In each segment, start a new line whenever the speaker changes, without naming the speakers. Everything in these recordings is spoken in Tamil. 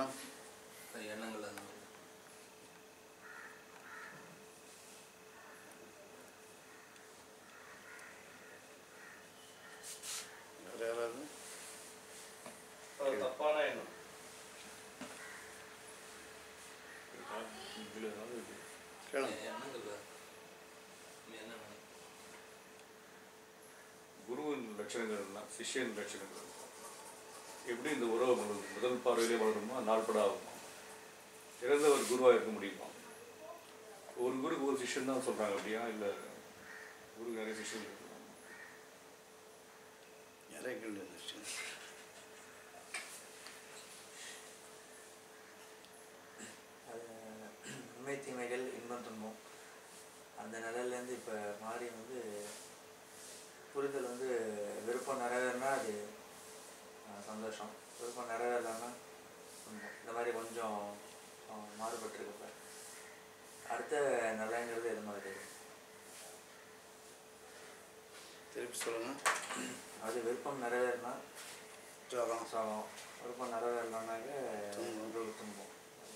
எண்ணம்
எண்ணங்கள் அந்த மாதிரி
வேறு யாராவது
அது தப்பான எண்ணம்
இதுல ஏதாவது இருக்கு.
கேளுங்க
எண்ணங்கள் வேறு என்ன
குருவின் லட்சணங்கள்னா சிஷ்யன் லட்சணங்கள் எப்படி இந்த உறவு முதல் முதல் பார்வையிலே வளருமா நாள்பட ஆகுமா இறந்தவர் குருவாக இருக்க முடியுமா ஒரு குருக்கு ஒரு சிஷ்யன் தான் சொல்றாங்க அப்படியா இல்லை குரு நிறைய சிஷ்யன் இருக்காங்க
நிறைய கேள்வி இருந்துச்சு
அது உண்மை தீமைகள் இன்பம் துன்பம் அந்த நிலையிலேருந்து இப்போ மாறி வந்து புரிதல் வந்து விருப்பம் நிறைவேறினா அது அஹ், சந்தோஷம் விருப்பம் நிறைவேறலைன்னா துன்பம் இந்த மாதிரி கொஞ்சம் அஹ், மாறுபட்டிருக்கு இப்போ அடுத்த நிலைங்கிறது எது மாதிரி
திருப்பி சொல்லுங்க
அது விருப்பம் நிறைவேறினா
ஜோகம்
சோகம் விருப்பம் நிறைவேறலைனாக்க
துன்பம்.
உங்களுக்கு துன்பம்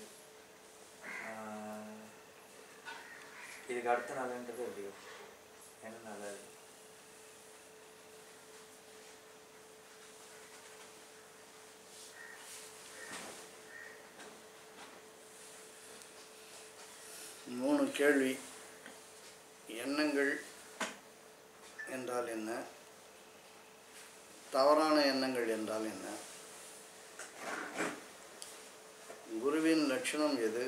ஆஹ் இதுக்கு அடுத்த நாளுன்றது எப்படி என்ன நாள் அது
மூணு கேள்வி எண்ணங்கள் என்றால் என்ன தவறான எண்ணங்கள் என்றால் என்ன குருவின் லட்சணம் எது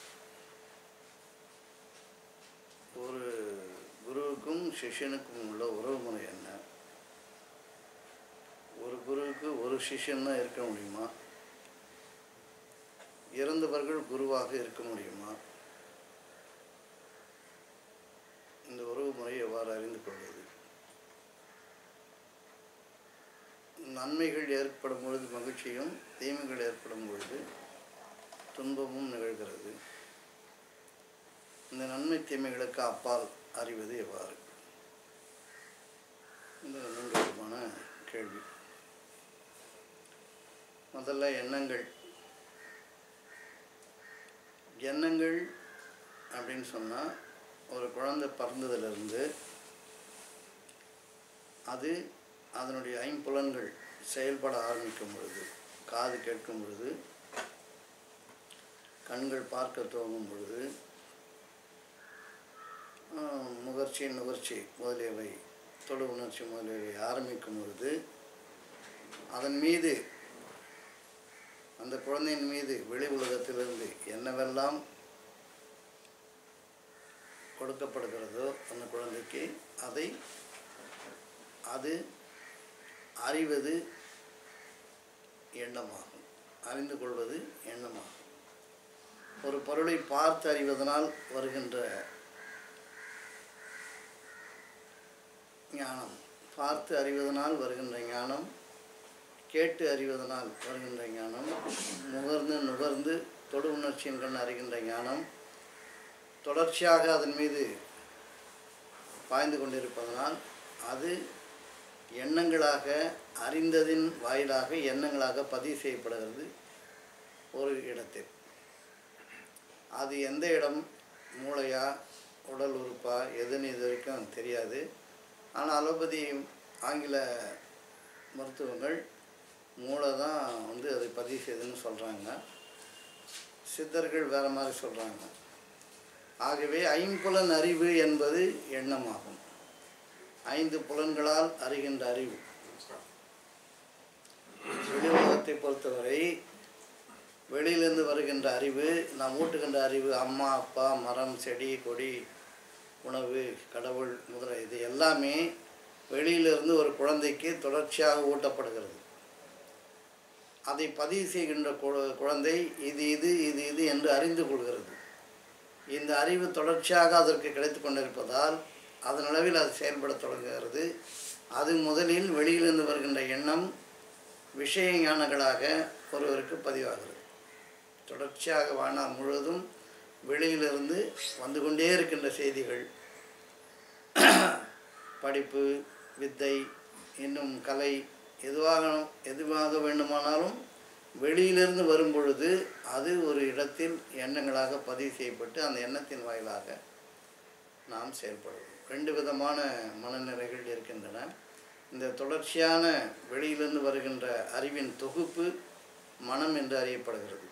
ஒரு குருவுக்கும் சிஷ்யனுக்கும் உள்ள உறவுமுறை என்ன ஒரு குருவுக்கு ஒரு சிஷ்யன் தான் இருக்க முடியுமா இறந்தவர்கள் குருவாக இருக்க முடியுமா இந்த உறவு முறையை எவ்வாறு அறிந்து கொள்வது நன்மைகள் ஏற்படும் பொழுது மகிழ்ச்சியும் தீமைகள் ஏற்படும் பொழுது துன்பமும் நிகழ்கிறது இந்த நன்மை தீமைகளுக்கு அப்பால் அறிவது எவ்வாறு இந்த மூன்று விதமான கேள்வி முதல்ல எண்ணங்கள் எண்ணங்கள் அப்படின்னு சொன்னால் ஒரு குழந்தை பிறந்ததிலிருந்து அது அதனுடைய ஐம்புலன்கள் செயல்பட ஆரம்பிக்கும் பொழுது காது கேட்கும் பொழுது கண்கள் பார்க்க துவங்கும் பொழுது ஆஹ், முகர்ச்சி நுகர்ச்சி முதலியவை தொடு உணர்ச்சி முதலியவை ஆரம்பிக்கும் பொழுது அதன் மீது அந்த குழந்தையின் மீது வெளி உலகத்திலிருந்து என்னவெல்லாம் கொடுக்கப்படுகிறதோ அந்த குழந்தைக்கு அதை அது அறிவது எண்ணமாகும் அறிந்து கொள்வது எண்ணமாகும் ஒரு பொருளை பார்த்து அறிவதனால் வருகின்ற ஞானம் பார்த்து அறிவதனால் வருகின்ற ஞானம் கேட்டு அறிவதனால் வருகின்ற ஞானம் நுகர்ந்து நுகர்ந்து தொடு உணர்ச்சியின் கண் அறிகின்ற ஞானம் தொடர்ச்சியாக அதன் மீது பாய்ந்து கொண்டிருப்பதனால் அது எண்ணங்களாக அறிந்ததின் வாயிலாக எண்ணங்களாக பதிவு செய்யப்படுகிறது ஒரு இடத்தில் அது எந்த இடம் மூளையா உடல் உறுப்பா எதுன்னு இது வரைக்கும் தெரியாது ஆனால் அலோபதி ஆங்கில மருத்துவங்கள் மூளை தான் வந்து அதை பதிவு செய்யுதுன்னு சொல்கிறாங்க சித்தர்கள் வேறு மாதிரி சொல்கிறாங்க ஆகவே ஐம்புலன் அறிவு என்பது எண்ணமாகும் ஐந்து புலன்களால் அறிகின்ற அறிவு வெளி உலகத்தை பொறுத்தவரை வெளியிலிருந்து வருகின்ற அறிவு நாம் ஊட்டுகின்ற அறிவு அம்மா அப்பா மரம் செடி கொடி உணவு கடவுள் முதல இது எல்லாமே வெளியிலிருந்து ஒரு குழந்தைக்கு தொடர்ச்சியாக ஊட்டப்படுகிறது அதை பதிவு செய்கின்ற கு- குழந்தை இது இது இது இது என்று அறிந்து கொள்கிறது இந்த அறிவு தொடர்ச்சியாக அதற்கு கிடைத்து கொண்டிருப்பதால் அதன் அளவில் அது செயல்படத் தொடங்குகிறது அது முதலில் வெளியிலிருந்து வருகின்ற எண்ணம் விஷய ஞானங்களாக ஒருவருக்கு பதிவாகிறது தொடர்ச்சியாக வாழ்நாள் முழுவதும் வெளியிலிருந்து வந்து கொண்டே இருக்கின்ற செய்திகள் படிப்பு வித்தை இன்னும் கலை எதுவாக எதுவாக வேண்டுமானாலும் வெளியிலிருந்து வரும் பொழுது அது ஒரு இடத்தில் எண்ணங்களாக பதிவு செய்யப்பட்டு அந்த எண்ணத்தின் வாயிலாக நாம் செயல்படுவோம் ரெண்டு விதமான மனநிலைகள் இருக்கின்றன இந்த தொடர்ச்சியான வெளியிலிருந்து வருகின்ற அறிவின் தொகுப்பு மனம் என்று அறியப்படுகிறது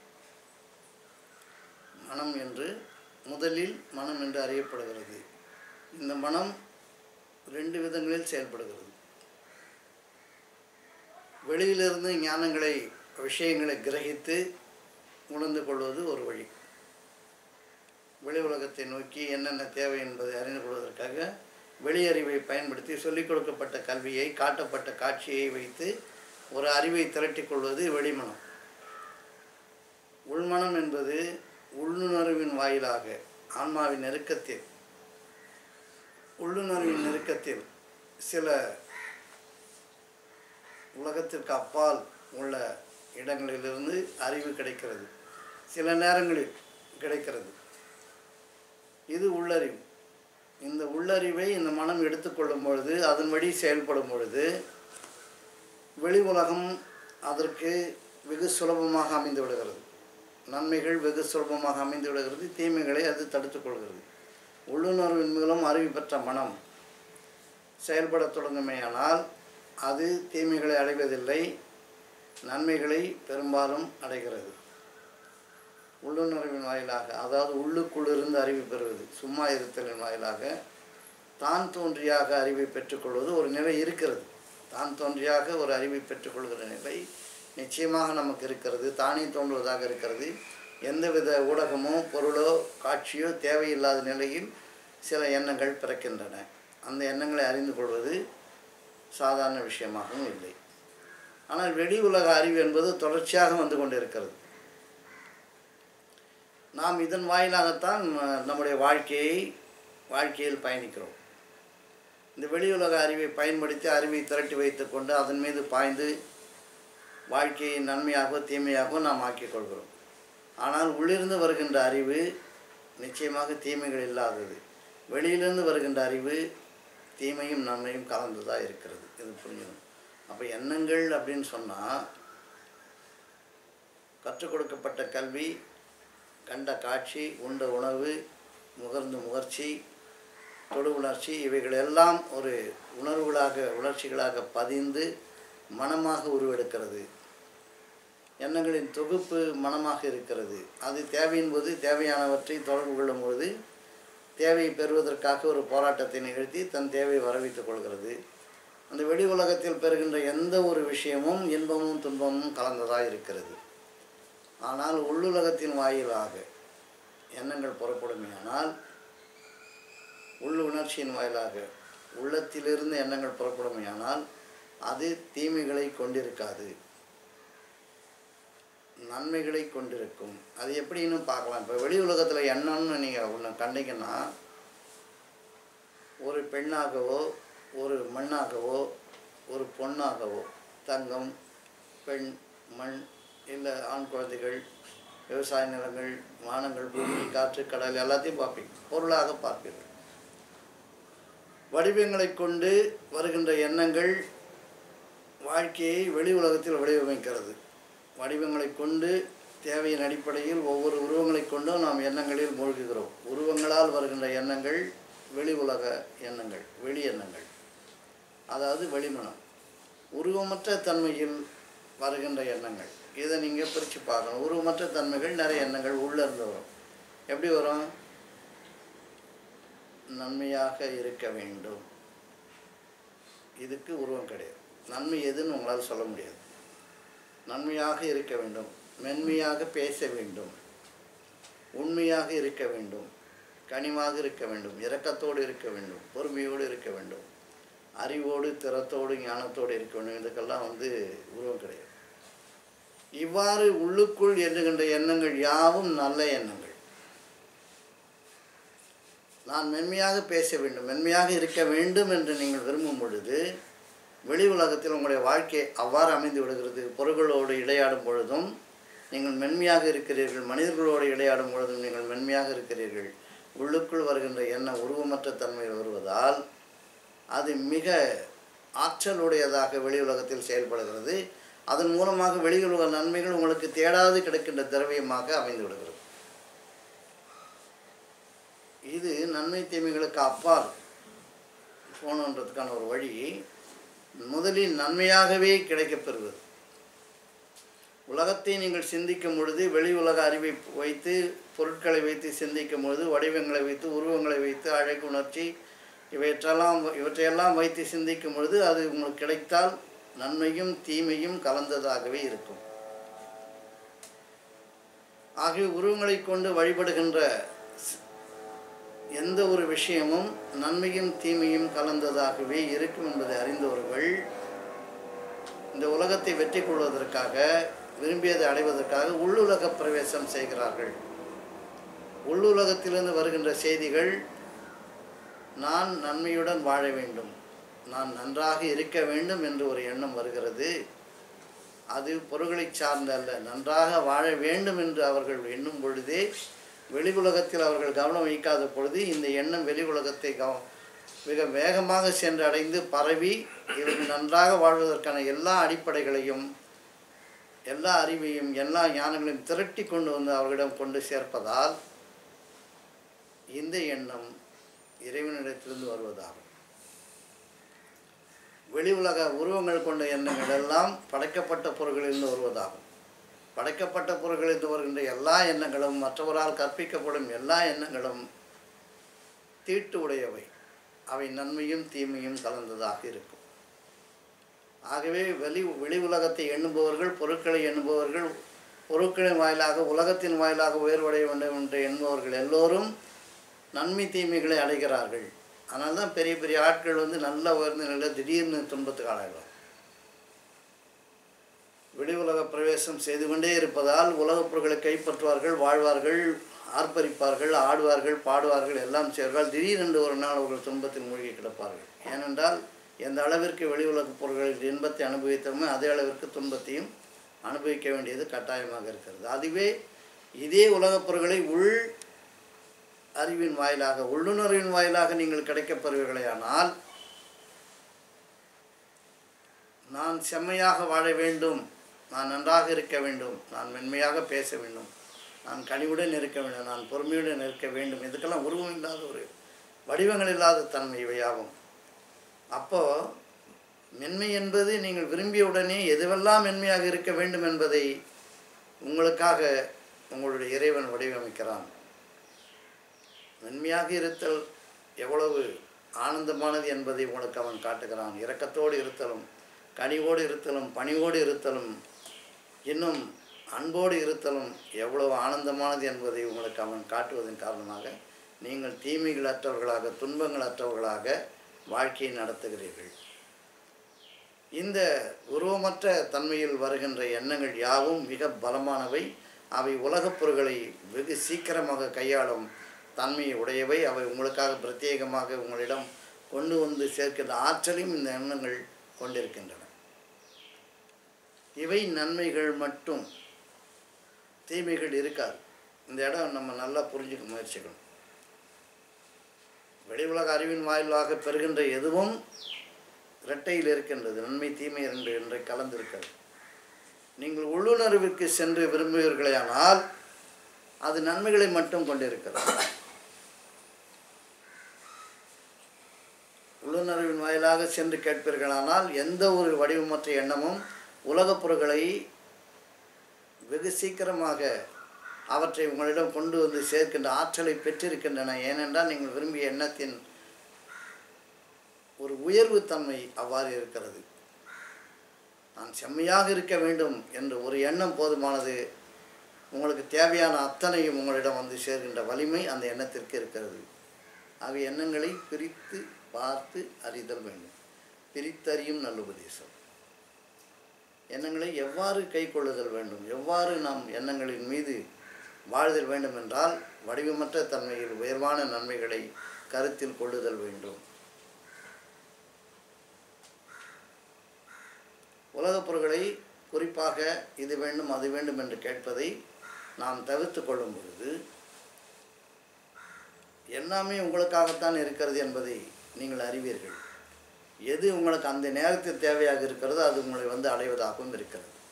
மனம் என்று முதலில் மனம் என்று அறியப்படுகிறது இந்த மனம் ரெண்டு விதங்களில் செயல்படுகிறது வெளியிலிருந்து ஞானங்களை விஷயங்களை கிரகித்து உணர்ந்து கொள்வது ஒரு வழி வெளி உலகத்தை நோக்கி என்னென்ன தேவை என்பதை அறிந்து கொள்வதற்காக வெளியறிவை பயன்படுத்தி சொல்லிக் கொடுக்கப்பட்ட கல்வியை காட்டப்பட்ட காட்சியை வைத்து ஒரு அறிவை திரட்டிக் கொள்வது வெளிமனம் உள்மனம் என்பது உள்ளுணர்வின் வாயிலாக ஆன்மாவின் நெருக்கத்தில் உள்ளுணர்வின் நெருக்கத்தில் சில உலகத்திற்கு அப்பால் உள்ள இடங்களிலிருந்து அறிவு கிடைக்கிறது சில நேரங்களில் கிடைக்கிறது இது உள்ளறிவு இந்த உள்ளறிவை இந்த மனம் எடுத்துக்கொள்ளும் பொழுது அதன் வழி செயல்படும் பொழுது வெளி உலகம் அதற்கு வெகு சுலபமாக அமைந்து விடுகிறது நன்மைகள் வெகு சுலபமாக அமைந்து விடுகிறது தீமைகளை அது தடுத்துக் கொள்கிறது உள்ளுணர்வின் மூலம் அறிவு பெற்ற மனம் செயல்படத் தொடங்குமேயானால் அது தீமைகளை அடைவதில்லை நன்மைகளை பெரும்பாலும் அடைகிறது உள்ளுணர்வின் வாயிலாக அதாவது உள்ளுக்குள் இருந்து அறிவு பெறுவது சும்மா இருத்தலின் வாயிலாக தான் தோன்றியாக அறிவை பெற்றுக்கொள்வது ஒரு நிலை இருக்கிறது தான் தோன்றியாக ஒரு அறிவை பெற்றுக்கொள்கிற நிலை நிச்சயமாக நமக்கு இருக்கிறது தானே தோன்றுவதாக இருக்கிறது எந்தவித ஊடகமோ பொருளோ காட்சியோ தேவையில்லாத நிலையில் சில எண்ணங்கள் பிறக்கின்றன அந்த எண்ணங்களை அறிந்து கொள்வது சாதாரண விஷயமாகவும் இல்லை ஆனால் வெளி உலக அறிவு என்பது தொடர்ச்சியாக வந்து கொண்டிருக்கிறது நாம் இதன் வாயிலாகத்தான் ம- நம்முடைய வாழ்க்கையை வாழ்க்கையில் பயணிக்கிறோம் இந்த வெளியுலக அறிவை பயன்படுத்தி அறிவை திரட்டி வைத்துக்கொண்டு அதன் மீது பாய்ந்து வாழ்க்கையை நன்மையாகவோ தீமையாகவோ நாம் ஆக்கிக் கொள்கிறோம் ஆனால் உள்ளிருந்து வருகின்ற அறிவு நிச்சயமாக தீமைகள் இல்லாதது வெளியிலிருந்து வருகின்ற அறிவு தீமையும் நன்மையும் கலந்ததாக இருக்கிறது இது புரிஞ்சுக்கணும் அப்போ எண்ணங்கள் அப்படின்னு சொன்னால் கற்றுக் கொடுக்கப்பட்ட கல்வி கண்ட காட்சி உண்ட உணவு முகர்ந்த முகர்ச்சி தொடு உணர்ச்சி இவைகள் எல்லாம் ஒரு உணர்வுகளாக உணர்ச்சிகளாக பதிந்து மனமாக உருவெடுக்கிறது எண்ணங்களின் தொகுப்பு மனமாக இருக்கிறது அது தேவையின் போது தேவையானவற்றை தொடர்பு கொள்ளும் பொழுது தேவையை பெறுவதற்காக ஒரு போராட்டத்தை நிகழ்த்தி தன் தேவையை வரவைத்துக் கொள்கிறது அந்த வெளி உலகத்தில் பெறுகின்ற எந்த ஒரு விஷயமும் இன்பமும் துன்பமும் கலந்ததாக இருக்கிறது ஆனால் உள்ளுலகத்தின் வாயிலாக எண்ணங்கள் புறப்படுமேயானால் உள் உணர்ச்சியின் வாயிலாக உள்ளத்திலிருந்து எண்ணங்கள் புறப்படுமேயானால் அது தீமைகளை கொண்டிருக்காது நன்மைகளை கொண்டிருக்கும் அது எப்படின்னு பார்க்கலாம் இப்போ வெளி உலகத்தில் எண்ணம்னு நீங்கள் ஒன்று கண்டீங்கன்னா ஒரு பெண்ணாகவோ ஒரு மண்ணாகவோ ஒரு பொண்ணாகவோ தங்கம் பெண் மண் இல்லை ஆண் குழந்தைகள் விவசாய நிலங்கள் வானங்கள் பூமி காற்று கடல் எல்லாத்தையும் பார்ப்பீங்க பொருளாக பார்ப்பீர்கள் வடிவங்களை கொண்டு வருகின்ற எண்ணங்கள் வாழ்க்கையை வெளி உலகத்தில் வடிவமைக்கிறது வடிவங்களை கொண்டு தேவையின் அடிப்படையில் ஒவ்வொரு உருவங்களை கொண்டும் நாம் எண்ணங்களில் மூழ்குகிறோம் உருவங்களால் வருகின்ற எண்ணங்கள் வெளி உலக எண்ணங்கள் வெளி எண்ணங்கள் அதாவது வெளிமனம் உருவமற்ற தன்மையில் வருகின்ற எண்ணங்கள் இதை நீங்கள் பிரித்து பார்க்கணும் உருவமற்ற தன்மைகள் நிறைய எண்ணங்கள் உள்ளே இருந்து வரும் எப்படி வரும் நன்மையாக இருக்க வேண்டும் இதுக்கு உருவம் கிடையாது நன்மை எதுன்னு உங்களால் சொல்ல முடியாது நன்மையாக இருக்க வேண்டும் மென்மையாக பேச வேண்டும் உண்மையாக இருக்க வேண்டும் கனிவாக இருக்க வேண்டும் இரக்கத்தோடு இருக்க வேண்டும் பொறுமையோடு இருக்க வேண்டும் அறிவோடு திறத்தோடு ஞானத்தோடு இருக்க வேண்டும் இதுக்கெல்லாம் வந்து உருவம் கிடையாது இவ்வாறு உள்ளுக்குள் எண்ணுகின்ற எண்ணங்கள் யாவும் நல்ல எண்ணங்கள் நான் மென்மையாக பேச வேண்டும் மென்மையாக இருக்க வேண்டும் என்று நீங்கள் விரும்பும் பொழுது வெளி உலகத்தில் உங்களுடைய வாழ்க்கை அவ்வாறு அமைந்து விடுகிறது பொருள்களோடு இடையாடும் பொழுதும் நீங்கள் மென்மையாக இருக்கிறீர்கள் மனிதர்களோடு இடையாடும் பொழுதும் நீங்கள் மென்மையாக இருக்கிறீர்கள் உள்ளுக்குள் வருகின்ற எண்ண உருவமற்ற தன்மை வருவதால் அது மிக ஆற்றலுடையதாக வெளி உலகத்தில் செயல்படுகிறது அதன் மூலமாக வெளியில் உள்ள நன்மைகள் உங்களுக்கு தேடாது கிடைக்கின்ற திரவியமாக அமைந்து விடுகிறது இது நன்மை தீமைகளுக்கு அப்பால் போகணுன்றதுக்கான ஒரு வழி முதலில் நன்மையாகவே கிடைக்கப் பெறுவது உலகத்தை நீங்கள் சிந்திக்கும் பொழுது வெளி உலக அறிவை வைத்து பொருட்களை வைத்து சிந்திக்கும் பொழுது வடிவங்களை வைத்து உருவங்களை வைத்து அழகு உணர்ச்சி இவற்றையெல்லாம் இவற்றையெல்லாம் வைத்து சிந்திக்கும் பொழுது அது உங்களுக்கு கிடைத்தால் நன்மையும் தீமையும் கலந்ததாகவே இருக்கும் ஆகவே உருவங்களை கொண்டு வழிபடுகின்ற ஸ்- எந்த ஒரு விஷயமும் நன்மையும் தீமையும் கலந்ததாகவே இருக்கும் என்பதை அறிந்தவர்கள் இந்த உலகத்தை வெற்றி கொள்வதற்காக விரும்பியதை அடைவதற்காக உள்ளுலக பிரவேசம் செய்கிறார்கள் உள்ளுலகத்திலிருந்து வருகின்ற செய்திகள் நான் நன்மையுடன் வாழ வேண்டும் நான் நன்றாக இருக்க வேண்டும் என்று ஒரு எண்ணம் வருகிறது அது பொருள்களை சார்ந்த அல்ல நன்றாக வாழ வேண்டும் என்று அவர்கள் எண்ணும் பொழுதே வெளி உலகத்தில் அவர்கள் கவனம் வைக்காத பொழுது இந்த எண்ணம் வெளி உலகத்தை கவ மிக வேகமாக சென்று அடைந்து பரவி இவர்கள் நன்றாக வாழ்வதற்கான எல்லா அடிப்படைகளையும் எல்லா அறிவையும் எல்லா ஞானங்களையும் திரட்டி கொண்டு வந்து அவர்களிடம் கொண்டு சேர்ப்பதால் இந்த எண்ணம் இறைவனிடத்திலிருந்து வருவதாகும் வெளி உலக உருவங்கள் கொண்ட எண்ணங்கள் எல்லாம் படைக்கப்பட்ட பொருள்களிலிருந்து வருவதாகும் படைக்கப்பட்ட பொருள்களிலிருந்து வருகின்ற எல்லா எண்ணங்களும் மற்றவரால் கற்பிக்கப்படும் எல்லா எண்ணங்களும் தீட்டு உடையவை அவை நன்மையும் தீமையும் கலந்ததாக இருக்கும் ஆகவே வெளி வெளி உலகத்தை எண்ணுபவர்கள் பொருட்களை எண்ணுபவர்கள் பொருட்களின் வாயிலாக உலகத்தின் வாயிலாக உயர்வடைய வேண்டும் என்று எண்ணுபவர்கள் எல்லோரும் நன்மை தீமைகளை அடைகிறார்கள் அதனால தான் பெரிய பெரிய ஆட்கள் வந்து நல்ல உயர்ந்த நிலையில் திடீர்னு துன்பத்துக்கு ஆளாகிறார் வெளி உலக பிரவேசம் செய்து கொண்டே இருப்பதால் உலகப் பொருட்களை கைப்பற்றுவார்கள் வாழ்வார்கள் ஆர்ப்பரிப்பார்கள் ஆடுவார்கள் பாடுவார்கள் எல்லாம் செய்வார்கள் திடீரென்று ஒரு நாள் அவர்கள் துன்பத்தில் மூழ்கி கிடப்பார்கள் ஏனென்றால் எந்த அளவிற்கு வெளி உலகப் பொருட்களில் இன்பத்தை அனுபவித்தோமோ அதே அளவிற்கு துன்பத்தையும் அனுபவிக்க வேண்டியது கட்டாயமாக இருக்கிறது அதுவே இதே உலகப் பொருட்களை உள் அறிவின் வாயிலாக உள்ளுணர்வின் வாயிலாக நீங்கள் கிடைக்கப் பெறுவீர்களேயானால் நான் செம்மையாக வாழ வேண்டும் நான் நன்றாக இருக்க வேண்டும் நான் மென்மையாக பேச வேண்டும் நான் கனிவுடன் இருக்க வேண்டும் நான் பொறுமையுடன் இருக்க வேண்டும் இதுக்கெல்லாம் உருவம் இல்லாத ஒரு வடிவங்கள் இல்லாத தன்மை இவையாகும் அப்போ மென்மை என்பது நீங்கள் விரும்பிய உடனே எதுவெல்லாம் மென்மையாக இருக்க வேண்டும் என்பதை உங்களுக்காக உங்களுடைய இறைவன் வடிவமைக்கிறான் மென்மையாக இருத்தல் எவ்வளவு ஆனந்தமானது என்பதை உங்களுக்கு அவன் காட்டுகிறான் இரக்கத்தோடு இருத்தலும் கனிவோடு இருத்தலும் பணிவோடு இருத்தலும் இன்னும் அன்போடு இருத்தலும் எவ்வளவு ஆனந்தமானது என்பதை உங்களுக்கு அவன் காட்டுவதன் காரணமாக நீங்கள் தீமைகள் அற்றவர்களாக துன்பங்கள் அற்றவர்களாக வாழ்க்கையை நடத்துகிறீர்கள் இந்த உருவமற்ற தன்மையில் வருகின்ற எண்ணங்கள் யாவும் மிக பலமானவை அவை உலகப் பொருள்களை வெகு சீக்கிரமாக கையாளும் தன்மையை உடையவை அவை உங்களுக்காக பிரத்யேகமாக உங்களிடம் கொண்டு வந்து சேர்க்கின்ற ஆற்றலையும் இந்த எண்ணங்கள் கொண்டிருக்கின்றன இவை நன்மைகள் மட்டும் தீமைகள் இருக்காது இந்த இடம் நம்ம நல்லா புரிஞ்சுக்க முயற்சிக்கணும் வெளி உலக அறிவின் வாயிலாக பெறுகின்ற எதுவும் இரட்டையில் இருக்கின்றது நன்மை தீமை என்று என்று கலந்திருக்கிறது நீங்கள் உள்ளுணர்விற்கு சென்று விரும்புவீர்களேயானால் அது நன்மைகளை மட்டும் கொண்டிருக்கிறது உள்ளுணர்வின் வாயிலாக சென்று கேட்பீர்களானால் எந்த ஒரு வடிவமற்ற எண்ணமும் உலகப் பொருட்களை வெகு சீக்கிரமாக அவற்றை உங்களிடம் கொண்டு வந்து சேர்க்கின்ற ஆற்றலை பெற்றிருக்கின்றன ஏனென்றால் நீங்கள் விரும்பிய எண்ணத்தின் ஒரு உயர்வு தன்மை அவ்வாறு இருக்கிறது நான் செம்மையாக இருக்க வேண்டும் என்ற ஒரு எண்ணம் போதுமானது உங்களுக்கு தேவையான அத்தனையும் உங்களிடம் வந்து சேர்கின்ற வலிமை அந்த எண்ணத்திற்கு இருக்கிறது ஆக எண்ணங்களை பிரித்து பார்த்து அறிதல் வேண்டும் பிரித்தறியும் நல்லுபதேசம் எண்ணங்களை எவ்வாறு கை கொள்ளுதல் வேண்டும் எவ்வாறு நாம் எண்ணங்களின் மீது வாழ்தல் வேண்டும் என்றால் வடிவமற்ற தன்மையில் உயர்வான நன்மைகளை கருத்தில் கொள்ளுதல் வேண்டும் உலகப் பொருள்களை குறிப்பாக இது வேண்டும் அது வேண்டும் என்று கேட்பதை நாம் தவிர்த்து கொள்ளும் பொழுது எல்லாமே உங்களுக்காகத்தான் இருக்கிறது என்பதை நீங்கள் அறிவீர்கள் எது உங்களுக்கு அந்த நேரத்தில் தேவையாக இருக்கிறதோ அது உங்களை வந்து அடைவதாகவும் இருக்கிறது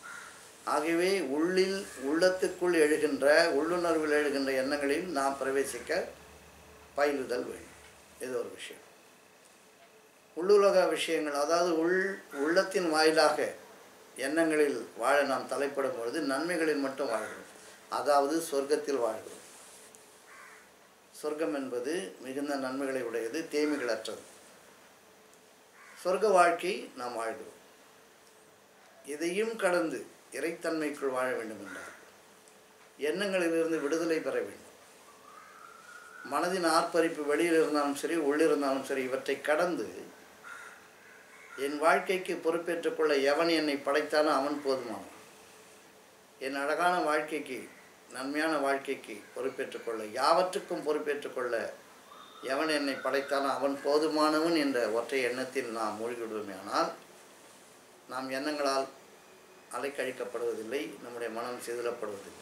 ஆகவே உள்ளில் உள்ளத்துக்குள் எழுகின்ற உள்ளுணர்வில் எழுகின்ற எண்ணங்களில் நாம் பிரவேசிக்க பயிலுதல் வேண்டும் இது ஒரு விஷயம் உள்ளுலக விஷயங்கள் அதாவது உள் உள்ளத்தின் வாயிலாக எண்ணங்களில் வாழ நாம் தலைப்படும் பொழுது நன்மைகளில் மட்டும் வாழ்கிறோம் அதாவது சொர்க்கத்தில் வாழ்கிறோம் சொர்க்கம் என்பது மிகுந்த நன்மைகளை உடையது தீமைகளற்றது சொர்க்க வாழ்க்கை நாம் வாழ்கிறோம் இதையும் கடந்து இறைத்தன்மைக்குள் வாழ வேண்டும் என்றார் எண்ணங்களிலிருந்து விடுதலை பெற வேண்டும் மனதின் ஆர்ப்பரிப்பு வெளியில் இருந்தாலும் சரி உள்ளிருந்தாலும் சரி இவற்றை கடந்து என் வாழ்க்கைக்கு பொறுப்பேற்றுக் கொள்ள எவன் என்னை படைத்தானோ அவன் போதுமானவன் என் அழகான வாழ்க்கைக்கு நன்மையான வாழ்க்கைக்கு பொறுப்பேற்றுக் கொள்ள யாவற்றுக்கும் பொறுப்பேற்றுக் கொள்ள எவன் என்னை படைத்தானோ அவன் போதுமானவன் என்ற ஒற்றை எண்ணத்தில் நாம் மூழ்கிவிடுவோமே ஆனால் நாம் எண்ணங்களால் அலைக்கழிக்கப்படுவதில்லை நம்முடைய மனம் சிதிலப்படுவதில்லை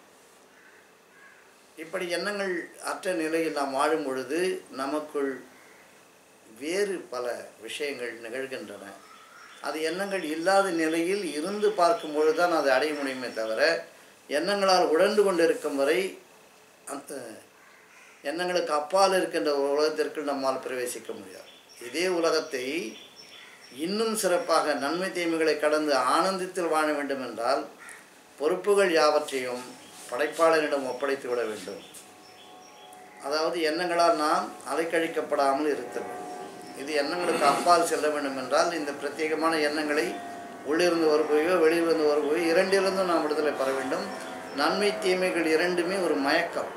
இப்படி எண்ணங்கள் அற்ற நிலையில் நாம் வாழும் பொழுது நமக்குள் வேறு பல விஷயங்கள் நிகழ்கின்றன அது எண்ணங்கள் இல்லாத நிலையில் இருந்து பார்க்கும் பொழுது தான் அதை அடைய முடியுமே தவிர எண்ணங்களால் உழண்டு கொண்டிருக்கும் வரை அந்த எண்ணங்களுக்கு அப்பால் இருக்கின்ற ஒரு உலகத்திற்குள் நம்மால் பிரவேசிக்க முடியாது இதே உலகத்தை இன்னும் சிறப்பாக நன்மை தீமைகளை கடந்து ஆனந்தத்தில் வாழ வேண்டும் என்றால் பொறுப்புகள் யாவற்றையும் படைப்பாளரிடம் ஒப்படைத்து விட வேண்டும் அதாவது எண்ணங்களால் நாம் அலைக்கழிக்கப்படாமல் இருத்தல் வேண்டும் இது எண்ணங்களுக்கு அப்பால் செல்ல வேண்டும் என்றால் இந்த பிரத்யேகமான எண்ணங்களை உள்ளிருந்து வருபவையோ வெளியிலிருந்து வருபவையோ இரண்டிலிருந்தும் நாம் விடுதலை பெற வேண்டும் நன்மை தீமைகள் இரண்டுமே ஒரு மயக்கம்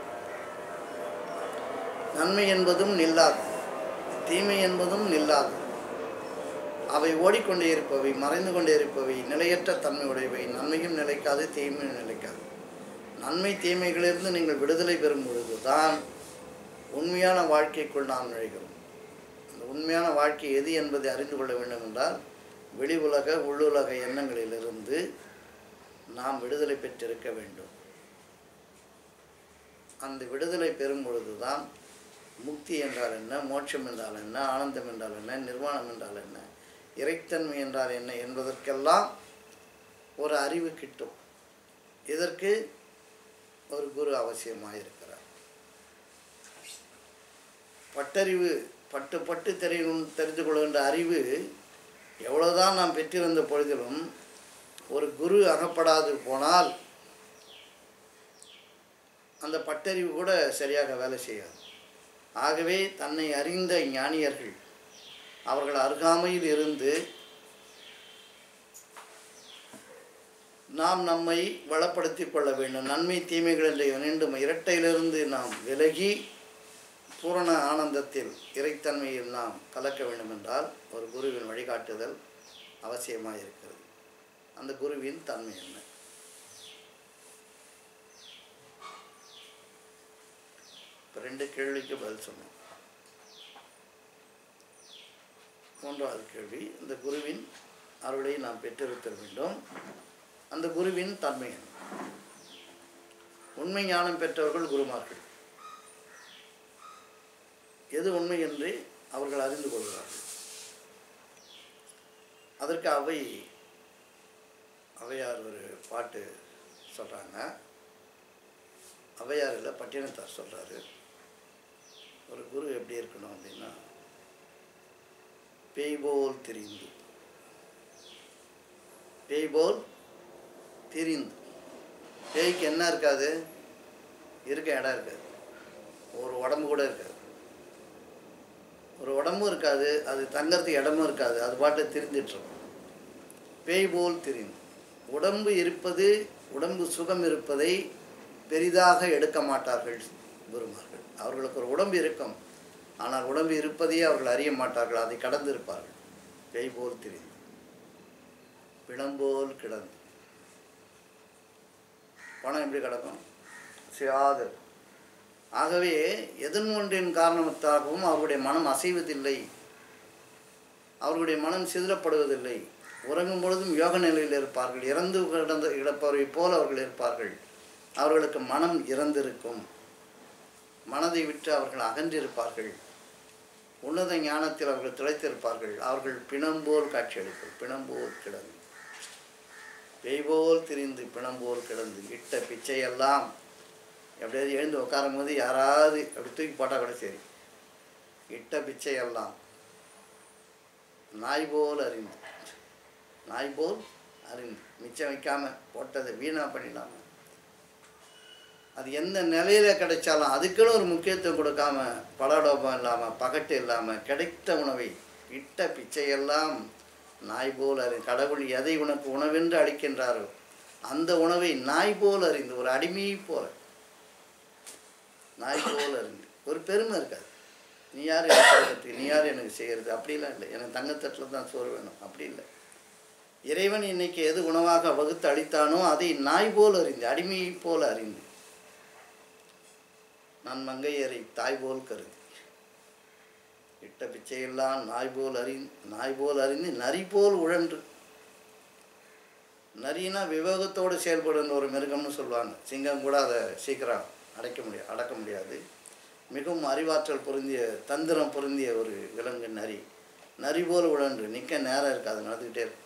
நன்மை என்பதும் நில்லாது தீமை என்பதும் நில்லாது அவை ஓடிக்கொண்டே இருப்பவை மறைந்து கொண்டே இருப்பவை நிலையற்ற தன்மை உடையவை நன்மையும் நிலைக்காது தீமையும் நிலைக்காது நன்மை தீமைகளிலிருந்து நீங்கள் விடுதலை பெறும் பொழுது தான் உண்மையான வாழ்க்கைக்குள் நாம் நுழைகிறோம் அந்த உண்மையான வாழ்க்கை எது என்பதை அறிந்து கொள்ள வேண்டும் என்றால் வெளி உலக உள்ளுலக எண்ணங்களிலிருந்து நாம் விடுதலை பெற்றிருக்க வேண்டும் அந்த விடுதலை பெறும் பொழுது தான் முக்தி என்றால் என்ன மோட்சம் என்றால் என்ன ஆனந்தம் என்றால் என்ன நிர்வாணம் என்றால் என்ன இறைத்தன்மை என்றால் என்ன என்பதற்கெல்லாம் ஒரு அறிவு கிட்டும் இதற்கு ஒரு குரு அவசியமாக இருக்கிறார் பட்டறிவு பட்டு பட்டு தெரியும் தெரிந்து கொள்கின்ற அறிவு எவ்வளவுதான் நாம் பெற்றிருந்த பொழுதிலும் ஒரு குரு அகப்படாது போனால் அந்த பட்டறிவு கூட சரியாக வேலை செய்யாது ஆகவே தன்னை அறிந்த ஞானியர்கள் அவர்கள் அருகாமையில் இருந்து நாம் நம்மை வளப்படுத்திக் கொள்ள வேண்டும் நன்மை தீமைகள் என்ற இரண்டும் இரட்டையிலிருந்து நாம் விலகி பூரண ஆனந்தத்தில் இறைத்தன்மையில் நாம் கலக்க வேண்டும் என்றால் ஒரு குருவின் வழிகாட்டுதல் அவசியமாக இருக்கிறது அந்த குருவின் தன்மை என்ன இப்போ ரெண்டு கேள்விக்கு பதில் சொன்னோம் மூன்றாவது கேள்வி இந்த குருவின் அருளை நாம் பெற்றிருத்தல் வேண்டும் அந்த குருவின் தன்மை என்ன உண்மை ஞானம் பெற்றவர்கள் குருமார்கள் எது உண்மை என்று அவர்கள் அறிந்து கொள்கிறார்கள் அதற்கு அவை அவையார் ஒரு பாட்டு சொல்கிறாங்க அவையார் இல்லை பட்டினத்தார் சொல்கிறாரு ஒரு குரு எப்படி இருக்கணும் அப்படின்னா பேய் போல் திரிந்து பேய் போல் திரிந்து பேய்க்கு என்ன இருக்காது இருக்க இடம் இருக்காது ஒரு உடம்பு கூட இருக்காது ஒரு உடம்பும் இருக்காது அது தங்கறதுக்கு இடமும் இருக்காது அது பாட்டை திரிந்துட்டுருக்கும் பேய் போல் திரிந்து உடம்பு இருப்பது உடம்பு சுகம் இருப்பதை பெரிதாக எடுக்க மாட்டார்கள் குருமார்கள் அவர்களுக்கு ஒரு உடம்பு இருக்கும் ஆனால் உடம்பு இருப்பதையே அவர்கள் அறிய மாட்டார்கள் அதை கடந்து இருப்பார்கள் பேய் போல் திரிந்து பிணம்போல் கிடந்து பணம் எப்படி கிடக்கும் செய்யாது ஆகவே எதன் ஒன்றின் காரணத்தாகவும் அவருடைய மனம் அசைவதில்லை அவர்களுடைய மனம் சிதறப்படுவதில்லை உறங்கும் பொழுதும் யோக நிலையில் இருப்பார்கள் இறந்து கிடந்த இழப்பவரை போல் அவர்கள் இருப்பார்கள் அவர்களுக்கு மனம் இறந்திருக்கும் மனதை விட்டு அவர்கள் அகன்றிருப்பார்கள் உன்னத ஞானத்தில் அவர்கள் திளைத்திருப்பார்கள் அவர்கள் பிணம்போல் காட்சியளிப்பார் பிணம்போல் கிடந்து பெய்போல் திரிந்து பிணம்போல் கிடந்து இட்ட பிச்சையெல்லாம் எப்படியாவது எழுந்து உட்காரும் போது யாராவது அப்படி தூக்கி போட்டால் கூட சரி இட்ட பிச்சையெல்லாம் நாய் போல் அறிந்து நாய் போல் அறிந்து மிச்சம் வைக்காம போட்டதை வீணாக பண்ணிடாம அது எந்த நிலையில் கிடைச்சாலும் அதுக்குன்னு ஒரு முக்கியத்துவம் கொடுக்காம பலடோபம் இல்லாமல் பகட்டு இல்லாமல் கிடைத்த உணவை இட்ட பிச்சையெல்லாம் நாய் போல் அறி கடவுள் எதை உனக்கு உணவென்று அளிக்கின்றாரோ அந்த உணவை நாய் போல் அறிந்து ஒரு அடிமையை போல நாய் போல் அறிந்து ஒரு பெருமை இருக்காது நீ யார் எனக்கு கொடுக்கறதுக்கு நீ யார் எனக்கு செய்கிறது அப்படிலாம் இல்லை எனக்கு தங்கத்தட்டில் தான் சோறு வேணும் அப்படி இல்லை இறைவன் இன்னைக்கு எது உணவாக வகுத்து அளித்தானோ அதை நாய் போல் அறிந்து அடிமையைப் போல அறிந்து நான் மங்கையரை தாய் போல் கருதி இட்ட பிச்சையெல்லாம் நாய் போல் அறி நாய் போல் அறிந்து நரி போல் உழன்று நரினா விவேகத்தோடு செயல்படுன்ற ஒரு மிருகம்னு சொல்லுவாங்க சிங்கம் கூட அதை சீக்கிரம் அடைக்க முடியாது அடக்க முடியாது மிகவும் அறிவாற்றல் பொருந்திய தந்திரம் பொருந்திய ஒரு விலங்கு நரி நரி போல் உழன்று நிற்க நேரம் இருக்காது நடந்துக்கிட்டே இருக்கும்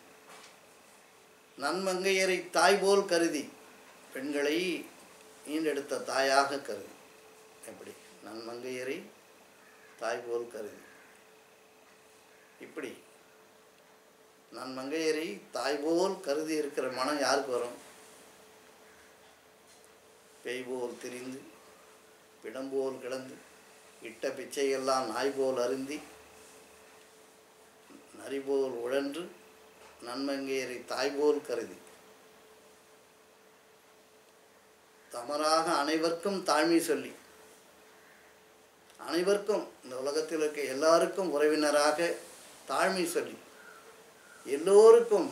நன்மங்கையரை தாய் போல் கருதி பெண்களை ஈண்டெடுத்த தாயாக கருதி எப்படி நன்மங்கையரை தாய் போல் கருதி இப்படி நான் மங்கையரை தாய் போல் கருதி இருக்கிற மனம் யாருக்கு வரும் பேய் போல் திரிந்து பிடம்போல் கிடந்து இட்ட பிச்சையெல்லாம் நாய் போல் அருந்தி நரி போல் உழன்று நன்மங்கையரை தாய் போல் கருதி தமராக அனைவருக்கும் தாழ்மை சொல்லி அனைவருக்கும் இந்த உலகத்தில் இருக்க எல்லாருக்கும் உறவினராக தாழ்மை சொல்லி எல்லோருக்கும்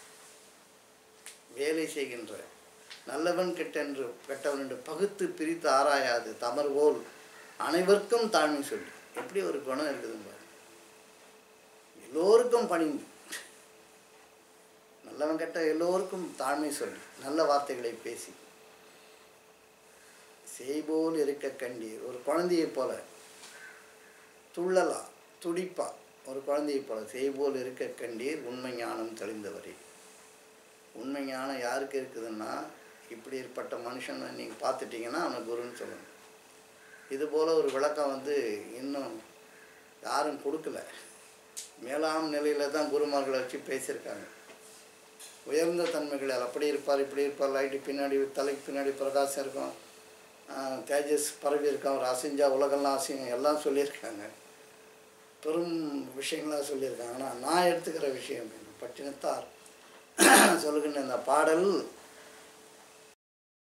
வேலை செய்கின்ற நல்லவன் கெட்டென்று கெட்டவன் என்று பகுத்து பிரித்து ஆராயாது தமர் போல் அனைவருக்கும் தாழ்மை சொல்லி எப்படி ஒரு குணம் இருக்குதுன்னு பாருங்க எல்லோருக்கும் பணிந்து நல்லவன் கெட்ட எல்லோருக்கும் தாழ்மை சொல்லி நல்ல வார்த்தைகளை பேசி செய்போல் இருக்க கண்டீர் ஒரு குழந்தையைப் போல துள்ளலா துடிப்பா ஒரு குழந்தையைப் போல செய்போல் இருக்க கண்டீர் உண்மை ஞானம் தெளிந்தவரே உண்மை ஞானம் யாருக்கு இருக்குதுன்னா இப்படி ஏற்பட்ட மனுஷனை நீங்கள் பார்த்துட்டீங்கன்னா அவனை குருன்னு சொல்லணும் இது போல் ஒரு விளக்கம் வந்து இன்னும் யாரும் கொடுக்கல மேலாம் நிலையில் தான் குருமார்களை வச்சு பேசியிருக்காங்க உயர்ந்த தன்மைகள் அப்படி இருப்பார் இப்படி இருப்பார் லைட்டு பின்னாடி தலைக்கு பின்னாடி பிரகாசம் இருக்கும் ஆஹ் தேஜஸ் பரவி இருக்கும் அவர் அசைஞ்சா உலகெல்லாம் அசையும் எல்லாம் சொல்லியிருக்காங்க பெரும் விஷயங்களாக சொல்லியிருக்காங்க ஆனால் நான் எடுத்துக்கிற விஷயம் பட்டினத்தார் சொல்லுகின்ற இந்த பாடல்